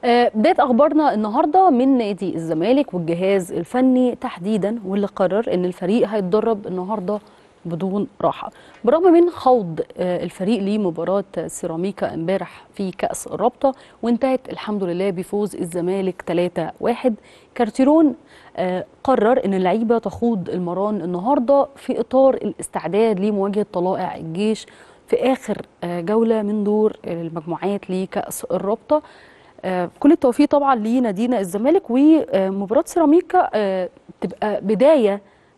آه، بدايه اخبارنا النهارده من نادي الزمالك والجهاز الفني تحديدا واللي قرر ان الفريق هيتدرب النهارده بدون راحه بالرغم من خوض آه، الفريق لمباراه سيراميكا امبارح في كاس الرابطه وانتهت الحمد لله بفوز الزمالك 3-1 كارتيرون آه، قرر ان اللعيبه تخوض المران النهارده في اطار الاستعداد لمواجهه طلائع الجيش في اخر آه، جوله من دور المجموعات لكاس الرابطه آه، كل التوفيق طبعا لنادينا الزمالك ومباراه سيراميكا آه، تبقى بدايه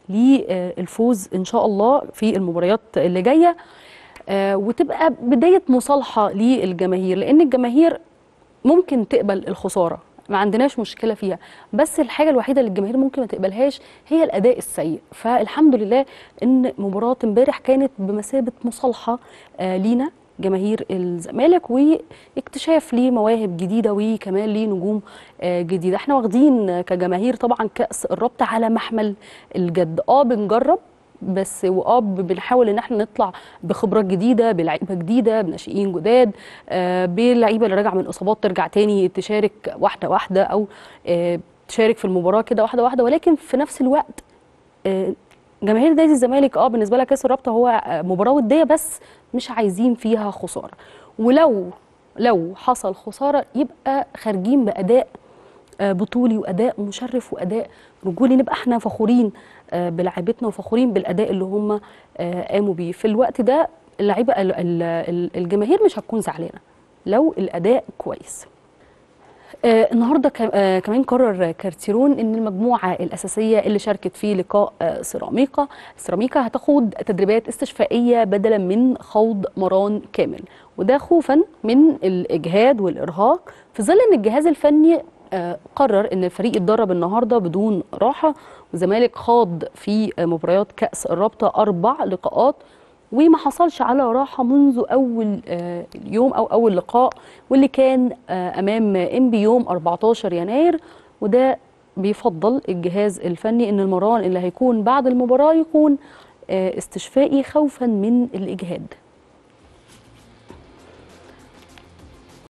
للفوز ان شاء الله في المباريات اللي جايه آه، وتبقى بدايه مصالحه للجماهير لان الجماهير ممكن تقبل الخساره ما عندناش مشكله فيها بس الحاجه الوحيده اللي الجماهير ممكن ما تقبلهاش هي الاداء السيء فالحمد لله ان مباراه امبارح كانت بمثابه مصالحه آه، لينا جماهير الزمالك واكتشاف لمواهب جديده وكمان لنجوم آه، جديده احنا واخدين كجماهير طبعا كاس الرابطه على محمل الجد اه بنجرب بس واه بنحاول ان احنا نطلع بخبرات جديده بلعيبه جديده بناشئين جداد آه، بلعيبه اللي راجعه من اصابات ترجع تاني تشارك واحده واحده او آه، تشارك في المباراه كده واحده واحده ولكن في نفس الوقت آه، جماهير نادي الزمالك اه بالنسبه لها كاس الرابطه هو آه، مباراه وديه بس مش عايزين فيها خساره ولو لو حصل خساره يبقى خارجين باداء آه، بطولي واداء مشرف واداء رجولي نبقى احنا فخورين آه، بلاعيبتنا وفخورين بالاداء اللي هم آه، قاموا بيه في الوقت ده اللعيبه ال- ال- ال- الجماهير مش هتكون زعلانه لو الاداء كويس آه النهارده ك- آه كمان قرر كارتيرون ان المجموعه الاساسيه اللي شاركت في لقاء آه سيراميكا سيراميكا هتاخد تدريبات استشفائيه بدلا من خوض مران كامل وده خوفا من الاجهاد والارهاق في ظل ان الجهاز الفني آه قرر ان الفريق يتدرب النهارده بدون راحه والزمالك خاض في آه مباريات كاس الرابطه اربع لقاءات وما حصلش على راحه منذ اول آه، يوم او اول لقاء واللي كان آه، امام انبي يوم 14 يناير وده بيفضل الجهاز الفني ان المران اللي هيكون بعد المباراه يكون آه، استشفائي خوفا من الاجهاد